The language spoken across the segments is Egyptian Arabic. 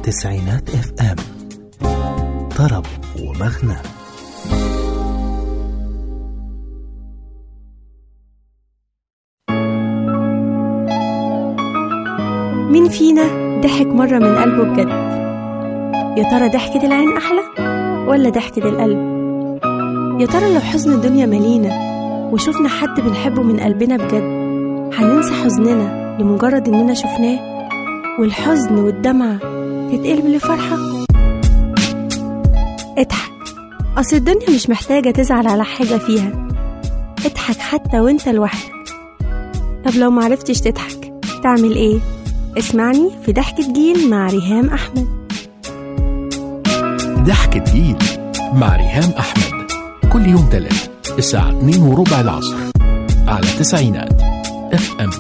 تسعينات اف ام طرب ومغنى مين فينا ضحك مرة من قلبه بجد يا ترى ضحكة العين أحلى ولا ضحكة القلب يا ترى لو حزن الدنيا ملينا وشفنا حد بنحبه من قلبنا بجد هننسى حزننا لمجرد إننا شفناه والحزن والدمعة تتقلب لفرحة اضحك أصل الدنيا مش محتاجة تزعل على حاجة فيها اضحك حتى وانت لوحدك طب لو معرفتش تضحك تعمل ايه؟ اسمعني في ضحكة جيل مع ريهام أحمد ضحكة جيل مع ريهام أحمد كل يوم تلات الساعة 2 وربع العصر على تسعينات اف ام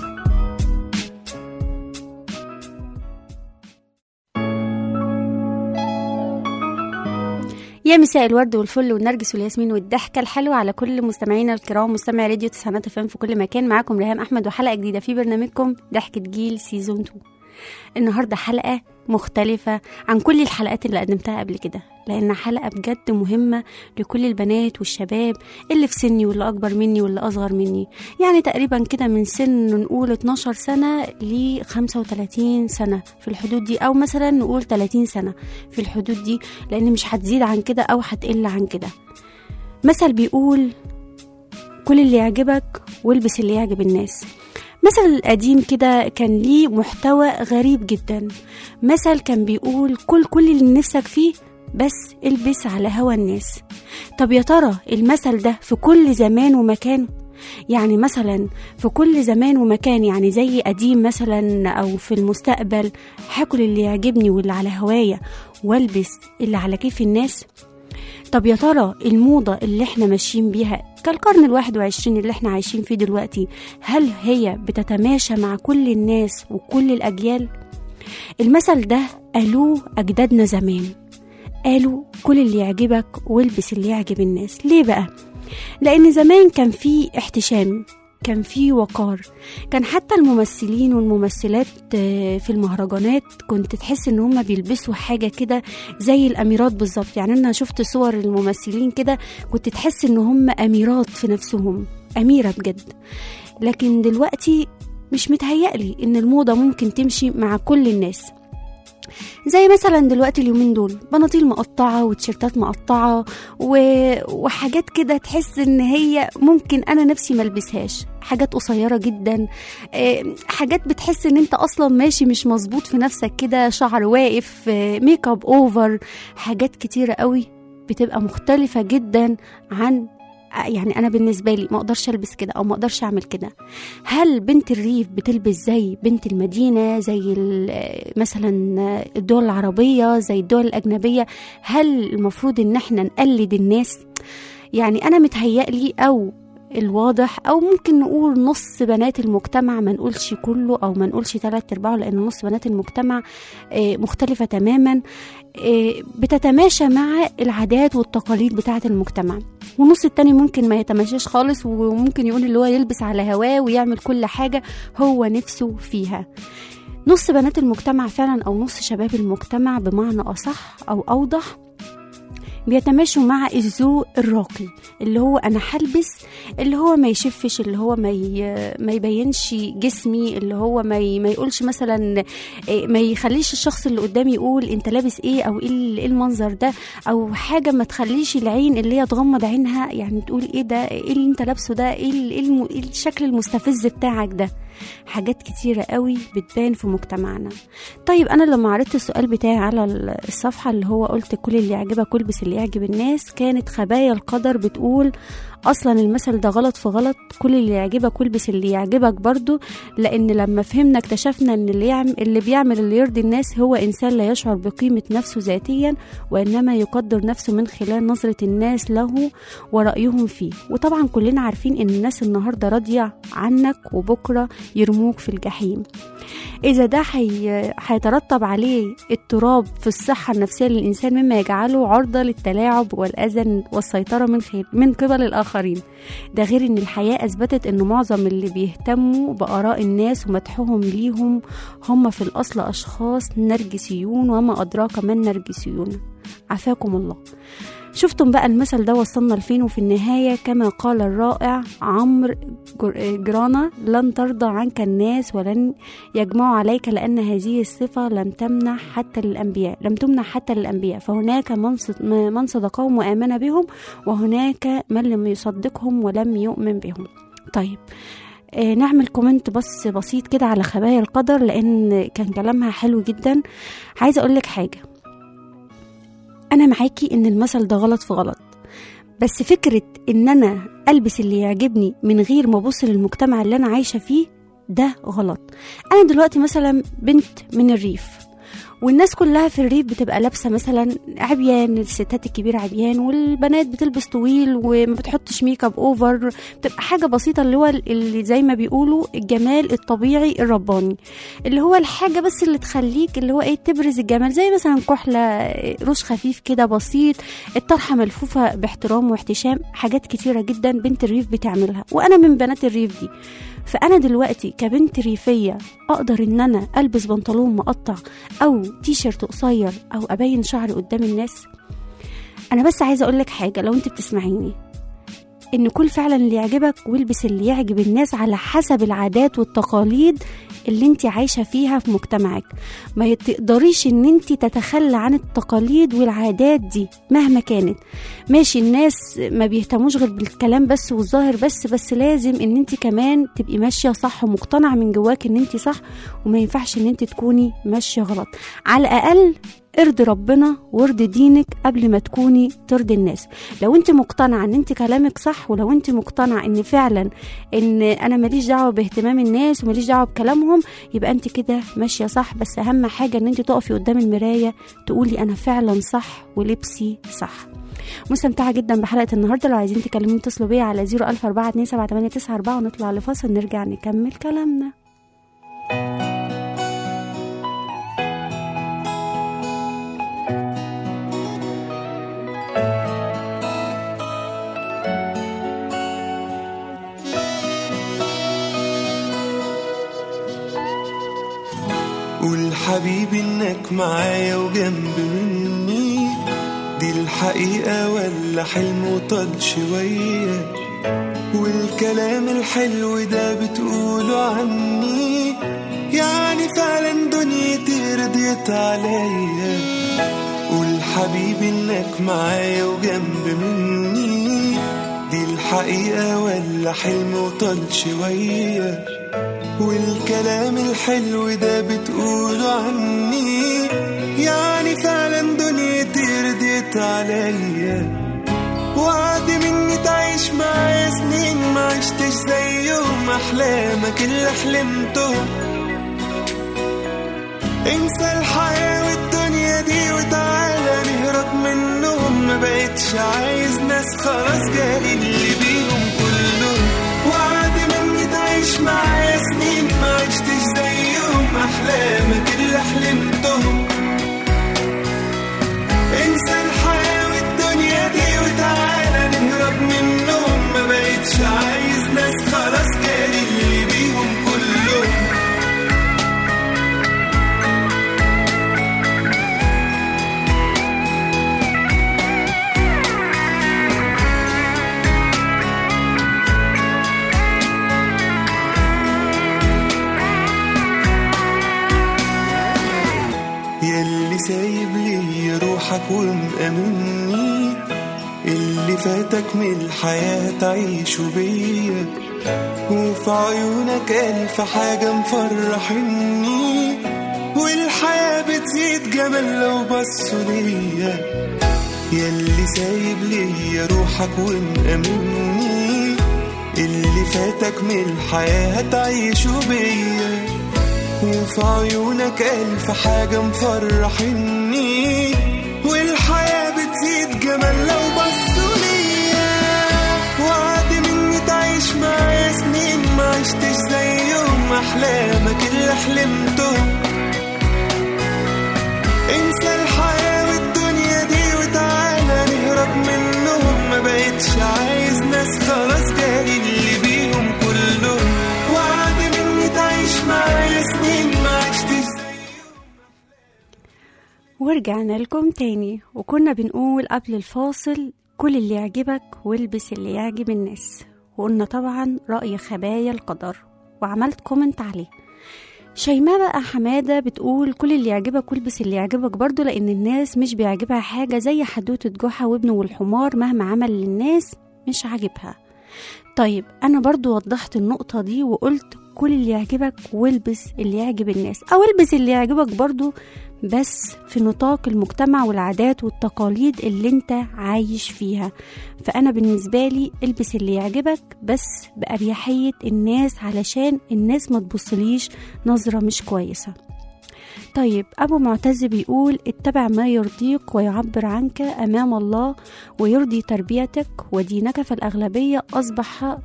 يا مساء الورد والفل والنرجس والياسمين والضحكة الحلوة على كل مستمعينا الكرام مستمعي راديو تسعينات فم في كل مكان معاكم ريهام أحمد وحلقة جديدة في برنامجكم ضحكة جيل سيزون 2 النهاردة حلقة مختلفة عن كل الحلقات اللي قدمتها قبل كده لأنها حلقة بجد مهمة لكل البنات والشباب اللي في سني واللي أكبر مني واللي أصغر مني يعني تقريبا كده من سن نقول 12 سنة ل 35 سنة في الحدود دي أو مثلا نقول 30 سنة في الحدود دي لأن مش هتزيد عن كده أو هتقل عن كده مثل بيقول كل اللي يعجبك والبس اللي يعجب الناس مثل القديم كده كان ليه محتوى غريب جدا مثل كان بيقول كل كل اللي نفسك فيه بس البس على هوا الناس طب يا ترى المثل ده في كل زمان ومكان يعني مثلا في كل زمان ومكان يعني زي قديم مثلا او في المستقبل هاكل اللي يعجبني واللي على هوايا والبس اللي على كيف الناس طب يا ترى الموضة اللي احنا ماشيين بيها كالقرن الواحد وعشرين اللي احنا عايشين فيه دلوقتي هل هي بتتماشى مع كل الناس وكل الأجيال؟ المثل ده قالوه أجدادنا زمان قالوا كل اللي يعجبك والبس اللي يعجب الناس ليه بقى؟ لأن زمان كان في احتشام كان في وقار كان حتى الممثلين والممثلات في المهرجانات كنت تحس ان هم بيلبسوا حاجة كده زي الاميرات بالظبط يعني انا شفت صور الممثلين كده كنت تحس ان هم اميرات في نفسهم اميرة بجد لكن دلوقتي مش متهيألي ان الموضة ممكن تمشي مع كل الناس زي مثلا دلوقتي اليومين دول بناطيل مقطعة وتيشيرتات مقطعة و... وحاجات كده تحس ان هي ممكن انا نفسي ملبسهاش حاجات قصيرة جدا حاجات بتحس ان انت اصلا ماشي مش مظبوط في نفسك كده شعر واقف ميك اب اوفر حاجات كتيرة قوي بتبقى مختلفة جدا عن يعني انا بالنسبه لي ما اقدرش البس كده او ما اقدرش اعمل كده هل بنت الريف بتلبس زي بنت المدينه زي مثلا الدول العربيه زي الدول الاجنبيه هل المفروض ان احنا نقلد الناس يعني انا متهيألي او الواضح او ممكن نقول نص بنات المجتمع ما نقولش كله او ما نقولش ثلاث ارباعه لان نص بنات المجتمع مختلفه تماما بتتماشى مع العادات والتقاليد بتاعه المجتمع والنص التاني ممكن ما يتماشاش خالص وممكن يقول اللي هو يلبس على هواه ويعمل كل حاجه هو نفسه فيها نص بنات المجتمع فعلا او نص شباب المجتمع بمعنى اصح او اوضح بيتماشوا مع الذوق الراقي اللي هو انا هلبس اللي هو ما يشفش اللي هو ما ما يبينش جسمي اللي هو ما ما يقولش مثلا ما يخليش الشخص اللي قدامي يقول انت لابس ايه او ايه المنظر ده او حاجه ما تخليش العين اللي هي تغمض عينها يعني تقول ايه ده ايه اللي انت لابسه ده ايه ايه الشكل المستفز بتاعك ده حاجات كتيرة قوي بتبان في مجتمعنا طيب أنا لما عرضت السؤال بتاعي على الصفحة اللي هو قلت كل اللي يعجبك البس اللي يعجب الناس كانت خبايا القدر بتقول اصلا المثل ده غلط في غلط كل اللي يعجبك والبس اللي يعجبك برضو لان لما فهمنا اكتشفنا ان اللي, يعمل اللي بيعمل اللي يرضي الناس هو انسان لا يشعر بقيمة نفسه ذاتيا وانما يقدر نفسه من خلال نظرة الناس له ورأيهم فيه وطبعا كلنا عارفين ان الناس النهاردة راضية عنك وبكرة يرموك في الجحيم إذا ده حي... هيترتب عليه اضطراب في الصحة النفسية للإنسان مما يجعله عرضة للتلاعب والأذى والسيطرة من خير من قبل الآخرين ده غير إن الحياة أثبتت إن معظم اللي بيهتموا بآراء الناس ومدحهم ليهم هم في الأصل أشخاص نرجسيون وما أدراك من نرجسيون عافاكم الله شفتم بقى المثل ده وصلنا لفين وفي النهاية كما قال الرائع عمرو جر- جرانا لن ترضى عنك الناس ولن يجمعوا عليك لأن هذه الصفة لم تمنح حتى للأنبياء لم تمنح حتى للأنبياء فهناك من صد- من صدقهم وآمن بهم وهناك من لم يصدقهم ولم يؤمن بهم طيب آه، نعمل كومنت بس بسيط كده على خبايا القدر لأن كان كلامها حلو جدا عايزة أقولك حاجة انا معاكي ان المثل ده غلط في غلط بس فكرة ان انا البس اللي يعجبني من غير ما ابص للمجتمع اللي انا عايشة فيه ده غلط انا دلوقتي مثلا بنت من الريف والناس كلها في الريف بتبقى لابسه مثلا عبيان الستات الكبيره عبيان والبنات بتلبس طويل وما بتحطش ميك اب اوفر بتبقى حاجه بسيطه اللي هو اللي زي ما بيقولوا الجمال الطبيعي الرباني اللي هو الحاجه بس اللي تخليك اللي هو ايه تبرز الجمال زي مثلا كحله روش خفيف كده بسيط الطرحه ملفوفه باحترام واحتشام حاجات كتيره جدا بنت الريف بتعملها وانا من بنات الريف دي فانا دلوقتي كبنت ريفيه اقدر ان انا البس بنطلون مقطع او تيشرت قصير او ابين شعري قدام الناس انا بس عايزه اقول لك حاجه لو انت بتسمعيني ان كل فعلا اللي يعجبك والبس اللي يعجب الناس على حسب العادات والتقاليد اللي انت عايشه فيها في مجتمعك ما تقدريش ان انت تتخلى عن التقاليد والعادات دي مهما كانت ماشي الناس ما بيهتموش غير بالكلام بس والظاهر بس بس لازم ان انت كمان تبقي ماشيه صح ومقتنعه من جواك ان انت صح وما ينفعش ان انت تكوني ماشيه غلط على الاقل ارضي ربنا وارضي دينك قبل ما تكوني ترضي الناس لو انت مقتنعه ان انت كلامك صح ولو انت مقتنعه ان فعلا ان انا ماليش دعوه باهتمام الناس وماليش دعوه بكلامهم يبقى انت كده ماشيه صح بس اهم حاجه ان انت تقفي قدام المرايه تقولي انا فعلا صح ولبسي صح مستمتعة جدا بحلقة النهاردة لو عايزين تكلموني اتصلوا بيا على 004278994 ونطلع لفاصل نرجع نكمل كلامنا قول حبيبي انك معايا وجنب مني دي الحقيقة ولا حلم وطال شوية والكلام الحلو ده بتقوله عني يعني فعلا دنيتي رضيت عليا قول حبيبي انك معايا وجنب مني دي الحقيقة ولا حلم وطال شوية والكلام الحلو ده بتقوله عني يعني فعلا دنيتي رضيت عليا وعد مني تعيش معايا سنين ما عشتش زيهم احلامك اللي حلمتهم انسى الحياة والدنيا دي وتعالى نهرب منهم ما بقتش عايز ناس خلاص جالي اللي بيهم كلهم وعد مني تعيش معايا سنين ما عشتش زيهم احلامك اللي حلمتهم انسى الحياة والدنيا دي وتعالى نهرب منهم ما بقتش عايز ناس خلاص جالي اللي بيهم كلهم ياللي سايب لي روحك ومأمني اللي فاتك من الحياة تعيشه بيا وفي عيونك ألف حاجة مفرحني والحياة بتزيد جمال لو بصوا ليا ياللي سايب لي روحك ومأمني اللي فاتك من الحياة تعيشه بيا وفي عيونك ألف حاجة مفرحني والحياة بتزيد جمال لو بصوا ليا وعد مني تعيش معايا سنين ما عشتش زيهم أحلامك اللي حلمتهم انسى الحياة والدنيا دي وتعالى نهرب منهم ما بقتش عايز ناس خلاص جالي اللي بيهم كلهم وعد مني تعيش معايا سنين ما عشتش ورجعنا لكم تاني وكنا بنقول قبل الفاصل كل اللي يعجبك والبس اللي يعجب الناس وقلنا طبعا رأي خبايا القدر وعملت كومنت عليه شيماء بقى حمادة بتقول كل اللي يعجبك والبس اللي يعجبك برضو لأن الناس مش بيعجبها حاجة زي حدوتة جحا وابنه والحمار مهما عمل للناس مش عاجبها طيب أنا برضو وضحت النقطة دي وقلت كل اللي يعجبك والبس اللي يعجب الناس أو البس اللي يعجبك برضو بس في نطاق المجتمع والعادات والتقاليد اللي انت عايش فيها فأنا بالنسبة لي البس اللي يعجبك بس بأريحية الناس علشان الناس ما تبصليش نظرة مش كويسة طيب أبو معتز بيقول اتبع ما يرضيك ويعبر عنك أمام الله ويرضي تربيتك ودينك فالأغلبية أصبح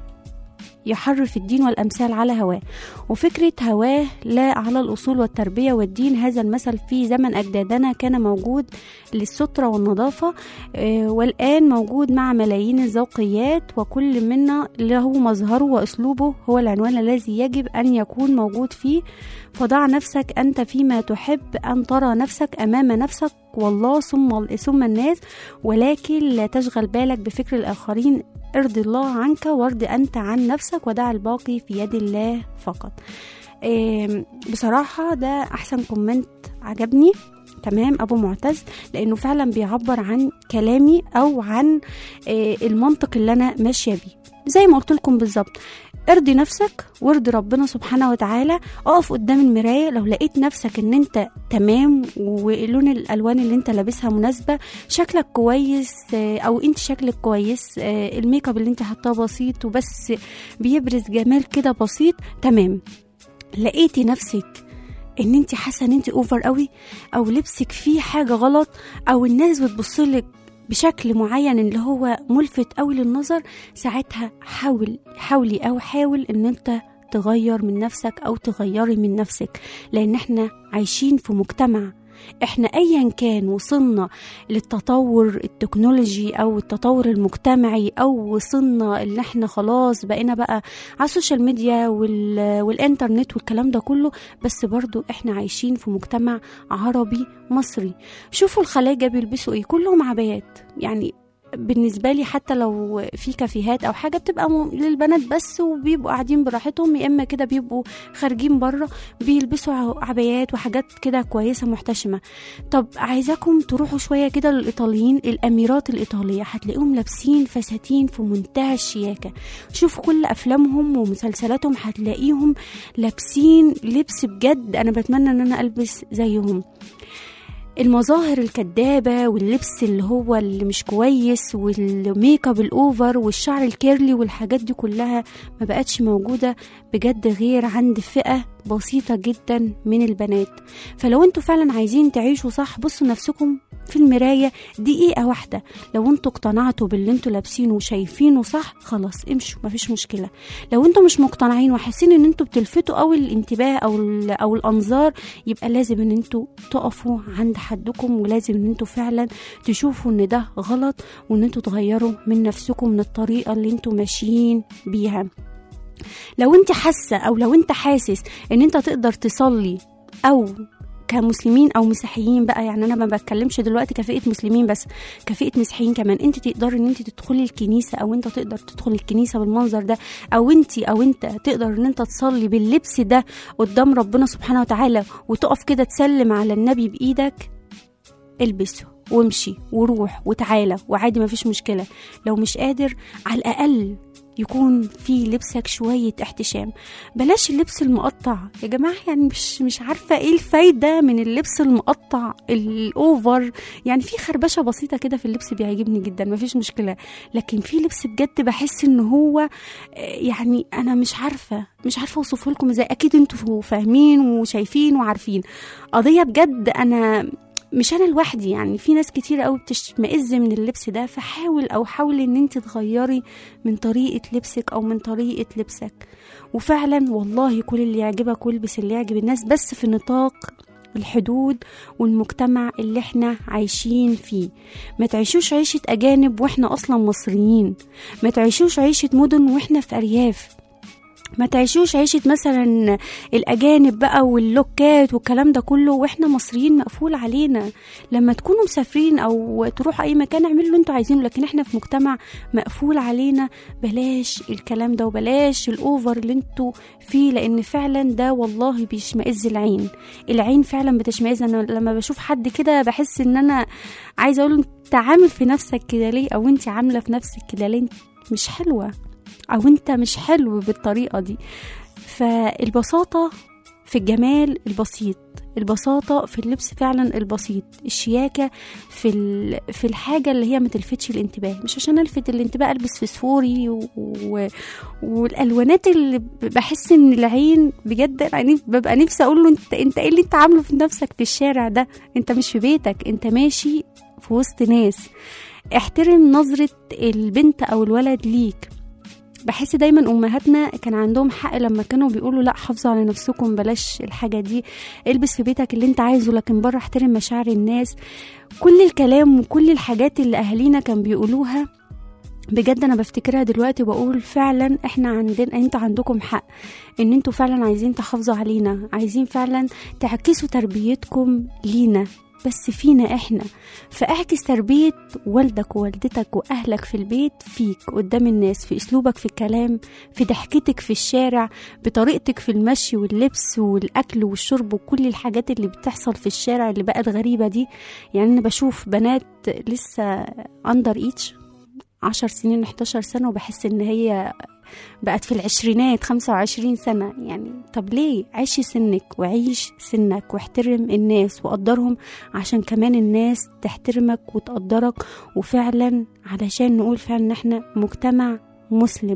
يحرف الدين والأمثال على هواه وفكرة هواه لا على الأصول والتربية والدين هذا المثل في زمن أجدادنا كان موجود للسترة والنظافة آه، والآن موجود مع ملايين الذوقيات وكل منا له مظهره وأسلوبه هو العنوان الذي يجب أن يكون موجود فيه فضع نفسك أنت فيما تحب أن ترى نفسك أمام نفسك والله ثم ثم الناس ولكن لا تشغل بالك بفكر الآخرين ارضي الله عنك وارضي أنت عن نفسك ودع الباقي في يد الله فقط آم، بصراحة ده أحسن كومنت عجبني تمام ابو معتز لانه فعلا بيعبر عن كلامي او عن آه، المنطق اللي انا ماشيه بيه زي ما قلت لكم بالظبط ارضي نفسك وارضي ربنا سبحانه وتعالى اقف قدام المرايه لو لقيت نفسك ان انت تمام ولون الالوان اللي انت لابسها مناسبه شكلك كويس آه، او انت شكلك كويس آه، الميك اب اللي انت حاطاه بسيط وبس بيبرز جمال كده بسيط تمام لقيتي نفسك ان انت حاسه ان انت اوفر قوي او لبسك فيه حاجه غلط او الناس بتبصلك بشكل معين اللي هو ملفت قوي للنظر ساعتها حاول حاولي او حاول ان انت تغير من نفسك او تغيري من نفسك لان احنا عايشين في مجتمع احنا ايا كان وصلنا للتطور التكنولوجي او التطور المجتمعي او وصلنا اللي احنا خلاص بقينا بقى على السوشيال ميديا وال... والانترنت والكلام ده كله بس برضو احنا عايشين في مجتمع عربي مصري شوفوا الخلاجة بيلبسوا ايه كلهم عبايات يعني بالنسبه لي حتى لو في كافيهات او حاجه بتبقى م- للبنات بس وبيبقوا قاعدين براحتهم يا اما كده بيبقوا خارجين بره بيلبسوا ع- عبايات وحاجات كده كويسه محتشمه طب عايزاكم تروحوا شويه كده للايطاليين الاميرات الايطاليه هتلاقيهم لابسين فساتين في منتهى الشياكه شوفوا كل افلامهم ومسلسلاتهم هتلاقيهم لابسين لبس بجد انا بتمنى ان انا البس زيهم المظاهر الكدابة واللبس اللي هو اللي مش كويس والميك اب الاوفر والشعر الكيرلي والحاجات دي كلها ما بقتش موجودة بجد غير عند فئة بسيطة جدا من البنات فلو انتوا فعلا عايزين تعيشوا صح بصوا نفسكم في المراية دقيقة واحدة لو انتوا اقتنعتوا باللي انتوا لابسينه وشايفينه صح خلاص امشوا مفيش مشكلة لو انتوا مش مقتنعين وحاسين ان انتوا بتلفتوا قوي الانتباه او ال- او الانظار يبقى لازم ان انتوا تقفوا عند حدكم ولازم ان انتوا فعلا تشوفوا ان ده غلط وان انتوا تغيروا من نفسكم من الطريقة اللي انتوا ماشيين بيها لو انت حاسة او لو انت حاسس ان انت تقدر تصلي او كمسلمين او مسيحيين بقى يعني انا ما بتكلمش دلوقتي كفئه مسلمين بس كفئه مسيحيين كمان انت تقدري ان انت تدخلي الكنيسه او انت تقدر تدخل الكنيسه بالمنظر ده او انت او انت تقدر ان انت تصلي باللبس ده قدام ربنا سبحانه وتعالى وتقف كده تسلم على النبي بايدك البسه وامشي وروح وتعالى وعادي مفيش مشكله لو مش قادر على الاقل يكون في لبسك شوية احتشام بلاش اللبس المقطع يا جماعة يعني مش مش عارفة ايه الفايدة من اللبس المقطع الاوفر يعني في خربشة بسيطة كده في اللبس بيعجبني جدا مفيش مشكلة لكن في لبس بجد بحس ان هو آه، يعني انا مش عارفة مش عارفة اوصفه لكم ازاي اكيد انتوا فاهمين وشايفين وعارفين قضية بجد انا مش انا لوحدي يعني في ناس كتير قوي بتشمئز من اللبس ده فحاول او حاولي ان انت تغيري من طريقه لبسك او من طريقه لبسك وفعلا والله كل اللي يعجبك والبس اللي يعجب الناس بس في نطاق الحدود والمجتمع اللي احنا عايشين فيه ما تعيشوش عيشة أجانب واحنا أصلا مصريين ما تعيشوش عيشة مدن واحنا في أرياف ما تعيشوش عيشة مثلا الأجانب بقى واللوكات والكلام ده كله وإحنا مصريين مقفول علينا لما تكونوا مسافرين أو تروحوا أي مكان اعملوا اللي انتوا عايزينه لكن إحنا في مجتمع مقفول علينا بلاش الكلام ده وبلاش الأوفر اللي انتوا فيه لأن فعلا ده والله بيشمئز العين العين فعلا بتشمئز أنا لما بشوف حد كده بحس إن أنا عايزة أقول له أنت عامل في نفسك كده ليه أو أنت عاملة في نفسك كده ليه مش حلوة او انت مش حلو بالطريقه دي فالبساطه في الجمال البسيط البساطة في اللبس فعلا البسيط الشياكة في ال... في الحاجة اللي هي ما تلفتش الانتباه مش عشان الفت الانتباه البس فسفوري و... و... والالوانات اللي بحس ان العين بجد يعني ببقى نفسي اقول له انت انت ايه اللي انت عامله في نفسك في الشارع ده انت مش في بيتك انت ماشي في وسط ناس احترم نظرة البنت او الولد ليك بحس دايما امهاتنا كان عندهم حق لما كانوا بيقولوا لا حافظوا على نفسكم بلاش الحاجه دي البس في بيتك اللي انت عايزه لكن بره احترم مشاعر الناس كل الكلام وكل الحاجات اللي اهالينا كان بيقولوها بجد انا بفتكرها دلوقتي وبقول فعلا احنا عندنا انتوا عندكم حق ان انتوا فعلا عايزين تحافظوا علينا عايزين فعلا تعكسوا تربيتكم لينا بس فينا احنا فاعكس تربية والدك ووالدتك واهلك في البيت فيك قدام الناس في اسلوبك في الكلام في ضحكتك في الشارع بطريقتك في المشي واللبس والاكل والشرب وكل الحاجات اللي بتحصل في الشارع اللي بقت غريبة دي يعني انا بشوف بنات لسه اندر ايتش عشر سنين 11 سنة وبحس ان هي بقت في العشرينات خمسة وعشرين سنة يعني طب ليه عيشي سنك وعيش سنك واحترم الناس وقدرهم عشان كمان الناس تحترمك وتقدرك وفعلا علشان نقول فعلا ان احنا مجتمع مسلم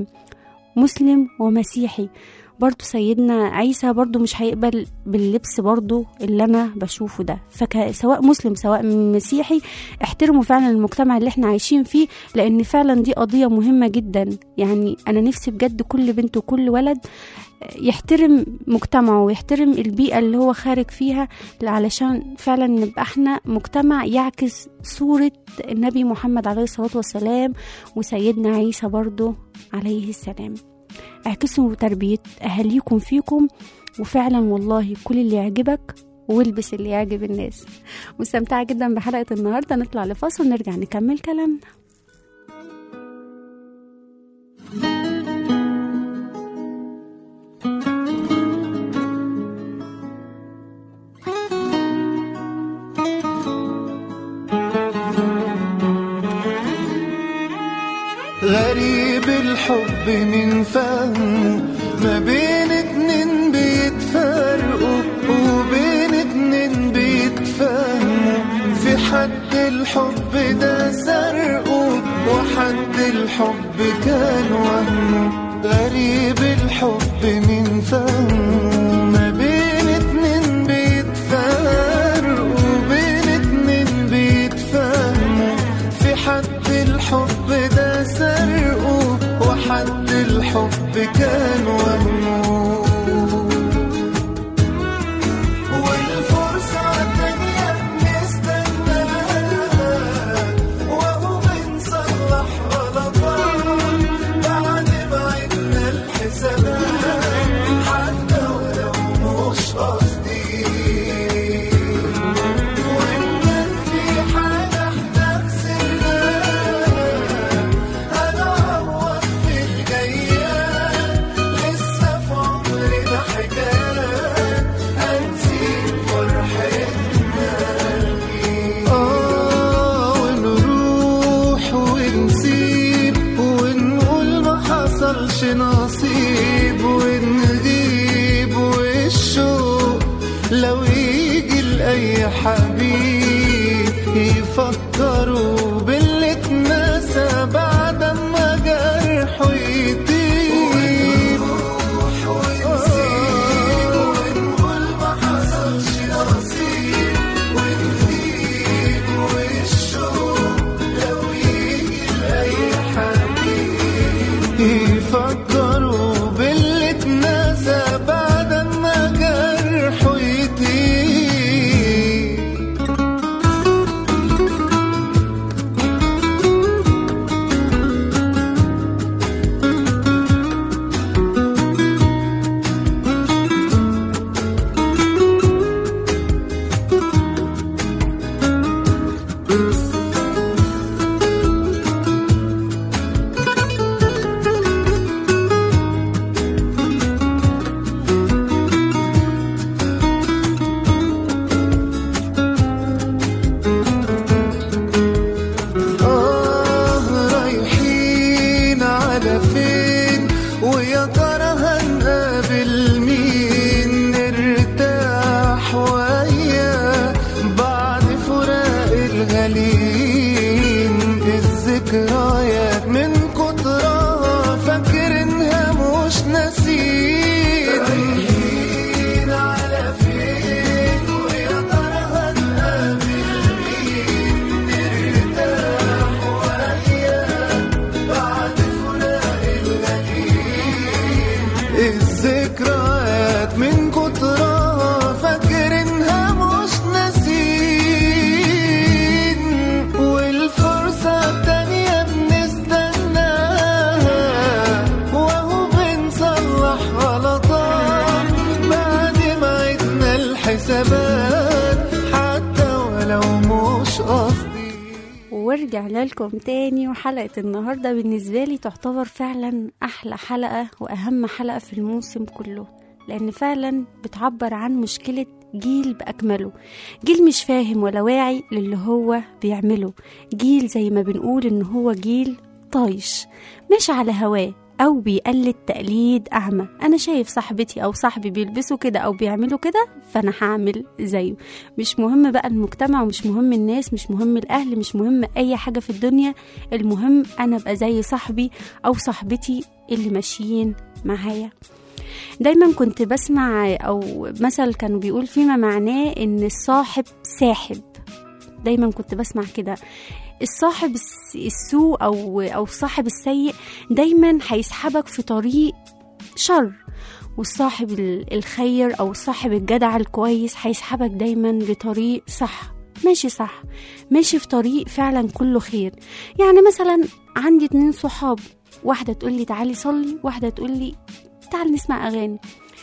مسلم ومسيحي برضو سيدنا عيسى برضو مش هيقبل باللبس برضو اللي انا بشوفه ده فسواء مسلم سواء مسيحي احترموا فعلا المجتمع اللي احنا عايشين فيه لان فعلا دي قضية مهمة جدا يعني انا نفسي بجد كل بنت وكل ولد يحترم مجتمعه ويحترم البيئة اللي هو خارج فيها علشان فعلا نبقى احنا مجتمع يعكس صورة النبي محمد عليه الصلاة والسلام وسيدنا عيسى برضو عليه السلام اعكسوا تربية أهاليكم فيكم وفعلا والله كل اللي يعجبك والبس اللي يعجب الناس مستمتعة جدا بحلقة النهاردة نطلع لفاصل ونرجع نكمل كلامنا غريب الحب من فهمه ما بين اتنين بيتفرقوا وبين اتنين بيتفهموا في حد الحب ده سرقه وحد الحب كان وهمه غريب الحب من فهمه ما بين اتنين بيتفرقوا وبين اتنين بيتفهموا في حد الحب ده سرقه وحد الحب كان وهمه والفرصة التانية بنستناها وهو بنصلح غلطات بعد ما عدنا الحسابات حتى ولو مش قصدي وإن كان في حاجة احنا خسرناها هنعوض في الجايات لسه في عمرنا حكايات هنسيب فرحتنا آه ونروح ونسيب ونقول ما حصلش نصيب ونغيب والشوق لو يجي لأي حبيب يفكروا باللي اتنسى بعد ما جرحه يطيب ونسيب ونقول ما حصلش نصيب ونغيب ثبات حتى ولو مش قصدي ورجعنا لكم تاني وحلقة النهاردة بالنسبة لي تعتبر فعلا أحلى حلقة وأهم حلقة في الموسم كله لأن فعلا بتعبر عن مشكلة جيل بأكمله جيل مش فاهم ولا واعي للي هو بيعمله جيل زي ما بنقول إن هو جيل طايش ماشي على هواه أو بيقلد تقليد أعمى أنا شايف صاحبتي أو صاحبي بيلبسوا كده أو بيعملوا كده فأنا هعمل زيه مش مهم بقى المجتمع ومش مهم الناس مش مهم الأهل مش مهم أي حاجة في الدنيا المهم أنا أبقى زي صاحبي أو صاحبتي اللي ماشيين معايا دايما كنت بسمع أو مثل كانوا بيقول فيما معناه إن الصاحب ساحب دايما كنت بسمع كده الصاحب الس- السوء او او الصاحب السيء دايما هيسحبك في طريق شر والصاحب ال- الخير او الصاحب الجدع الكويس هيسحبك دايما لطريق صح ماشي صح ماشي في طريق فعلا كله خير يعني مثلا عندي اتنين صحاب واحدة تقول لي تعالي صلي واحدة تقول لي تعال نسمع أغاني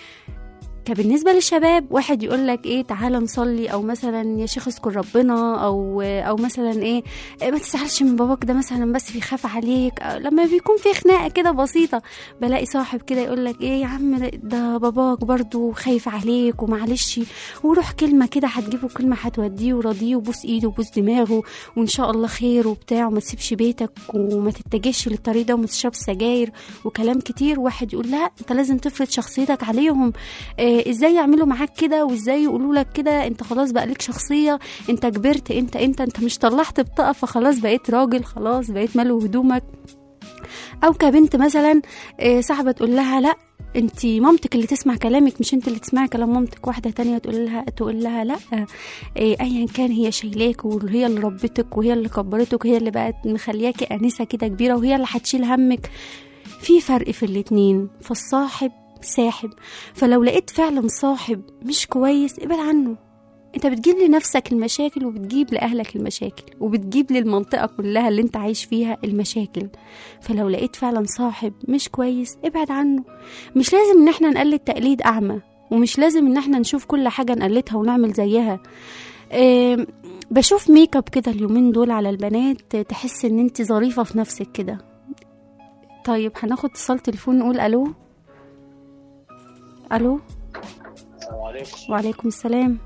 كبالنسبة للشباب واحد يقول لك ايه تعالى نصلي او مثلا يا شيخ اذكر ربنا او او مثلا ايه إيه ما تزعلش من باباك ده مثلا بس بيخاف عليك أو لما بيكون في خناقه كده بسيطه بلاقي صاحب كده يقول لك ايه يا عم ده- ده باباك برضو خايف عليك ومعلش وروح كلمه كده هتجيبه كلمه هتوديه وراضيه وبوس ايده وبوس دماغه وان شاء الله خير وبتاع وما تسيبش بيتك وما تتجهش للطريق ده وما تشربش سجاير وكلام كتير واحد يقول لا انت لازم تفرض شخصيتك عليهم آه ازاي يعملوا معاك كده وازاي يقولوا لك كده انت خلاص بقى لك شخصيه انت كبرت انت انت انت مش طلعت بطاقه فخلاص بقيت راجل خلاص بقيت مالو هدومك او كبنت مثلا آه، صاحبه تقول لها لا انت مامتك اللي تسمع كلامك مش انت اللي تسمعي كلام مامتك واحده تانية تقول لها تقول لها لا آه، ايا كان هي شايلاك وهي اللي ربتك وهي اللي كبرتك وهي اللي بقت مخلياكي انسه كده كبيره وهي اللي هتشيل همك في فرق في الاتنين فالصاحب ساحب فلو لقيت فعلا صاحب مش كويس ابعد عنه انت بتجيب لنفسك المشاكل وبتجيب لأهلك المشاكل وبتجيب للمنطقة كلها اللي انت عايش فيها المشاكل فلو لقيت فعلا صاحب مش كويس ابعد عنه مش لازم ان احنا نقلد تقليد أعمى ومش لازم ان احنا نشوف كل حاجة نقلدها ونعمل زيها اه بشوف ميك اب كده اليومين دول على البنات تحس ان انت ظريفة في نفسك كده طيب هناخد اتصال تليفون نقول الو الو السلام عليكم وعليكم السلام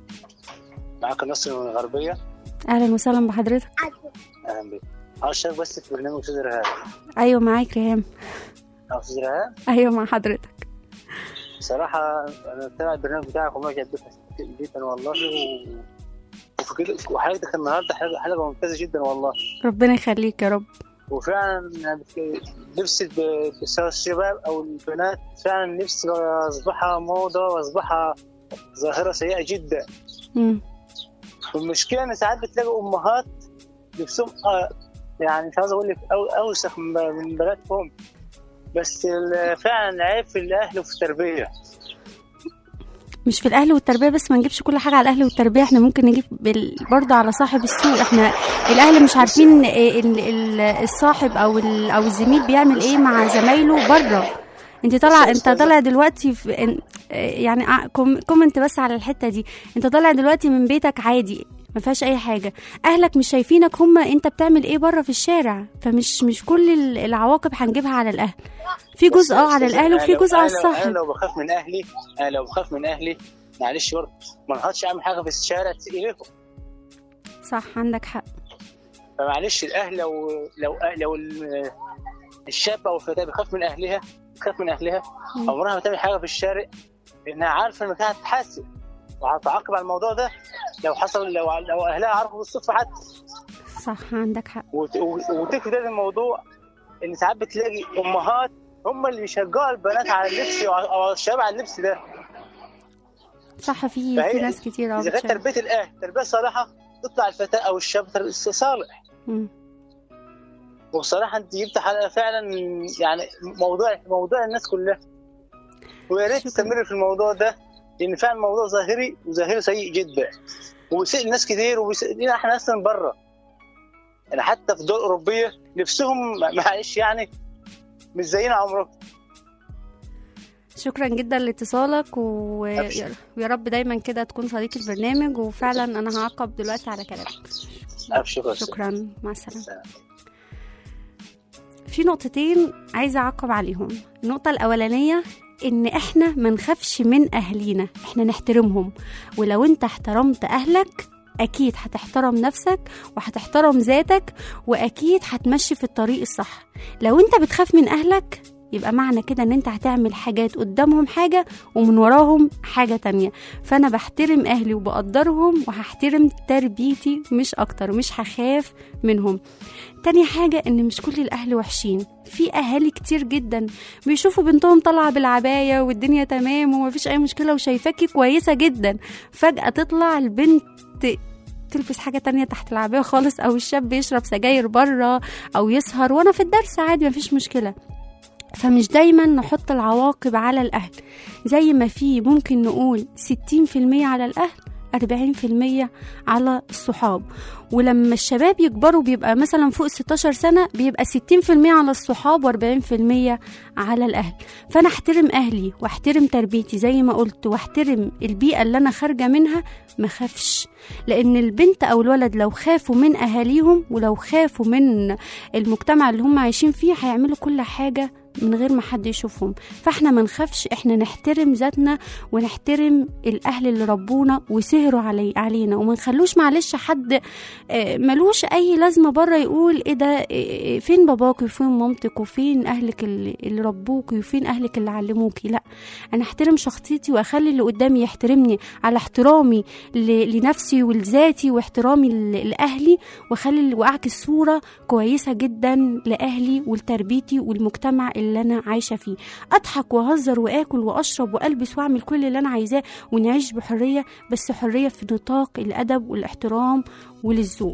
معاك نصر من الغربية اهلا وسهلا بحضرتك أهلا بك عاوز أشارك بس في برنامج أستاذ رهاب ايوه معاك ريهام أو أستاذ رهاب ايوه مع حضرتك بصراحة أنا بتابع البرنامج بتاعك وما جدتها جدا والله و... وفي كده وحلقتك النهاردة حلقة, حلقة ممتازة جدا والله ربنا يخليك يا رب وفعلا يعني بت- نفسي ب- سواء الشباب أو البنات فعلا نفسي أصبحها موضة وأصبحها ظاهرة سيئة جدا مم. والمشكله ان ساعات بتلاقي امهات نفسهم آه يعني مش عاوز اقول لك أو اوسخ من من بناتهم بس ال- فعلا العيب في الاهل وفي التربيه مش في الاهل والتربيه بس ما نجيبش كل حاجه على الاهل والتربيه احنا ممكن نجيب بال... برضه على صاحب السوق احنا الاهل مش عارفين إيه ال... ال... الصاحب او ال... او الزميل بيعمل ايه مع زمايله بره انت طالعه انت طالع دلوقتي في إن- يعني ع- كوم- كومنت بس على الحته دي انت طالع دلوقتي من بيتك عادي ما فيهاش اي حاجه اهلك مش شايفينك هم انت بتعمل ايه بره في الشارع فمش مش كل ال- العواقب هنجيبها على الاهل في جزء اه على الاهل وفي جزء على أنا لو- انا الصاحب لو بخاف من اهلي انا لو بخاف من اهلي معلش برضه ما نقعدش اعمل حاجه في الشارع تسيء لهم صح عندك حق فمعلش الاهل لو لو لو ال- الشاب او الفتاه بيخاف من اهلها بتخاف من اهلها مم. عمرها ما تعمل حاجه في الشارع لانها عارفه انها هتتحاسب وهتعاقب على الموضوع ده لو حصل لو لو اهلها عرفوا بالصدفه حتى صح عندك حق وت- و- وتكفي ده الموضوع ان ساعات بتلاقي امهات هم اللي بيشجعوا البنات على اللبس او على الشباب على اللبس ده صح في فهي- في ناس كتير اه اذا كانت بتشارك. تربيه الاهل تربيه صالحه تطلع الفتاه او الشاب تر- صالح مم. وبصراحه انت جبت حلقه فعلا يعني موضوع موضوع الناس كلها ويا ريت شكراً. تستمر في الموضوع ده لان فعلا الموضوع ظاهري وظاهري سيء جدا وبيسيء لناس كتير وبيسيء لنا احنا اصلا بره يعني حتى في دول اوروبيه نفسهم معلش يعني مش زينا عمرهم شكرا جدا لاتصالك و... أبشر. ويا رب دايما كده تكون صديق البرنامج وفعلا انا هعقب دلوقتي على كلامك ابشر يا أستاذ. شكرا مع السلامه سلام. في نقطتين عايزه اعقب عليهم النقطه الاولانيه ان احنا ما نخافش من اهالينا احنا نحترمهم ولو انت احترمت اهلك اكيد هتحترم نفسك وهتحترم ذاتك واكيد هتمشي في الطريق الصح لو انت بتخاف من اهلك يبقى معنى كده ان انت هتعمل حاجات قدامهم حاجة ومن وراهم حاجة تانية فانا بحترم اهلي وبقدرهم وهحترم تربيتي مش اكتر مش هخاف منهم تاني حاجة ان مش كل الاهل وحشين في اهالي كتير جدا بيشوفوا بنتهم طالعة بالعباية والدنيا تمام ومفيش اي مشكلة وشايفاكي كويسة جدا فجأة تطلع البنت تلبس حاجة تانية تحت العباية خالص أو الشاب يشرب سجاير بره أو يسهر وأنا في الدرس عادي مفيش مشكلة فمش دايما نحط العواقب على الأهل زي ما في ممكن نقول 60% على الأهل 40% على الصحاب ولما الشباب يكبروا بيبقى مثلا فوق 16 سنة بيبقى 60% على الصحاب و40% على الأهل فأنا أحترم أهلي وأحترم تربيتي زي ما قلت وأحترم البيئة اللي أنا خارجة منها ما خافش لأن البنت أو الولد لو خافوا من أهاليهم ولو خافوا من المجتمع اللي هم عايشين فيه هيعملوا كل حاجة من غير ما حد يشوفهم فاحنا ما نخافش احنا نحترم ذاتنا ونحترم الاهل اللي ربونا وسهروا علي علينا وما نخلوش معلش حد آه، ملوش اي لازمه بره يقول ايه ده آه، فين باباك وفين مامتك وفين اهلك اللي اللي ربوكي وفين اهلك اللي علموكي لا انا احترم شخصيتي واخلي اللي قدامي يحترمني على احترامي ل- لنفسي ولذاتي واحترامي ل- لاهلي واخلي واعكس صوره كويسه جدا لاهلي ولتربيتي والمجتمع اللي انا عايشه فيه اضحك واهزر واكل واشرب والبس واعمل كل اللي انا عايزاه ونعيش بحريه بس حريه في نطاق الادب والاحترام وللذوق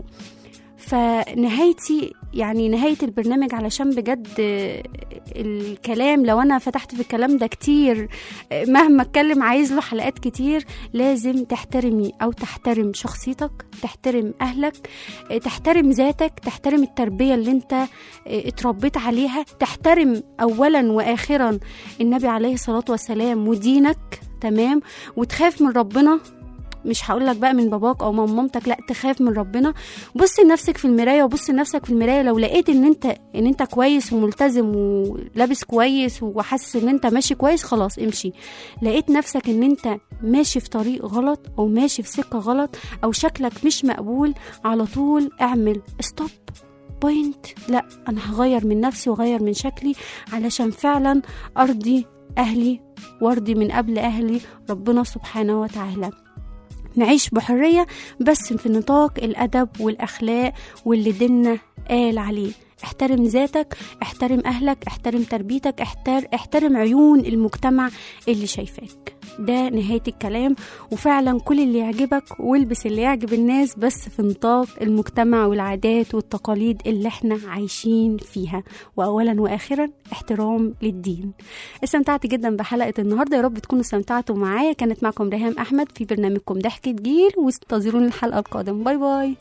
فنهايتي يعني نهاية البرنامج علشان بجد آه، الكلام لو أنا فتحت في الكلام ده كتير آه، مهما اتكلم عايز له حلقات كتير لازم تحترمي أو تحترم شخصيتك تحترم أهلك آه، تحترم ذاتك تحترم التربية اللي انت آه، اتربيت عليها تحترم أولا وآخرا النبي عليه الصلاة والسلام ودينك تمام وتخاف من ربنا مش هقول لك بقى من باباك او من مامتك لا تخاف من ربنا بص لنفسك في المرايه وبص لنفسك في المرايه لو لقيت ان انت ان انت كويس وملتزم ولابس كويس وحاسس ان انت ماشي كويس خلاص امشي لقيت نفسك ان انت ماشي في طريق غلط او ماشي في سكه غلط او شكلك مش مقبول على طول اعمل ستوب بوينت لا انا هغير من نفسي واغير من شكلي علشان فعلا ارضي اهلي وارضي من قبل اهلي ربنا سبحانه وتعالى نعيش بحرية بس في نطاق الأدب والأخلاق واللي ديننا قال عليه احترم ذاتك احترم أهلك احترم تربيتك احتر احترم عيون المجتمع اللي شايفاك ده نهاية الكلام وفعلا كل اللي يعجبك والبس اللي يعجب الناس بس في نطاق المجتمع والعادات والتقاليد اللي احنا عايشين فيها وأولا وآخرا احترام للدين استمتعت جدا بحلقة النهاردة يا رب تكونوا استمتعتوا معايا كانت معكم ريهام أحمد في برنامجكم ضحكة جيل وانتظروني الحلقة القادمة باي باي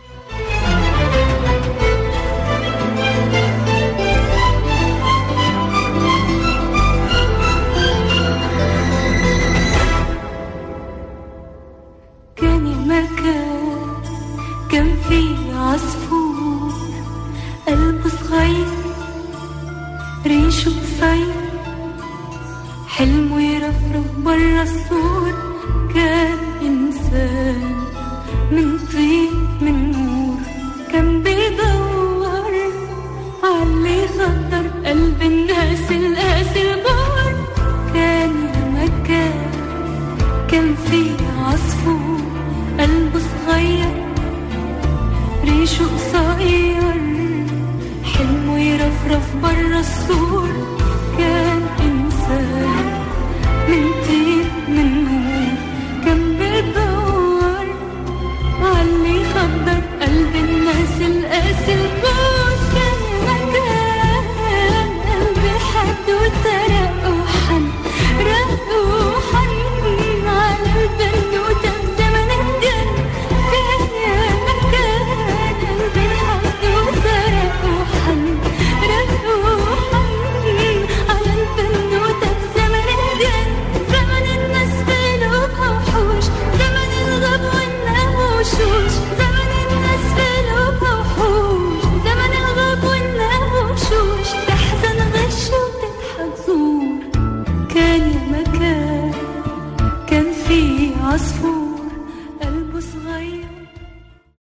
كان المكان كان فيه عصفور قلبه صغير ريشه قصير حلمه يرفرف برا السور كان إنسان من طين من نور كان بيدور عاللي يخطر قلب الناس القاسي البار كان يا مكان كان في عصفور قلبه صغير ريشه قصير حلمه يرفرف برا السور كان إنسان من طين من نور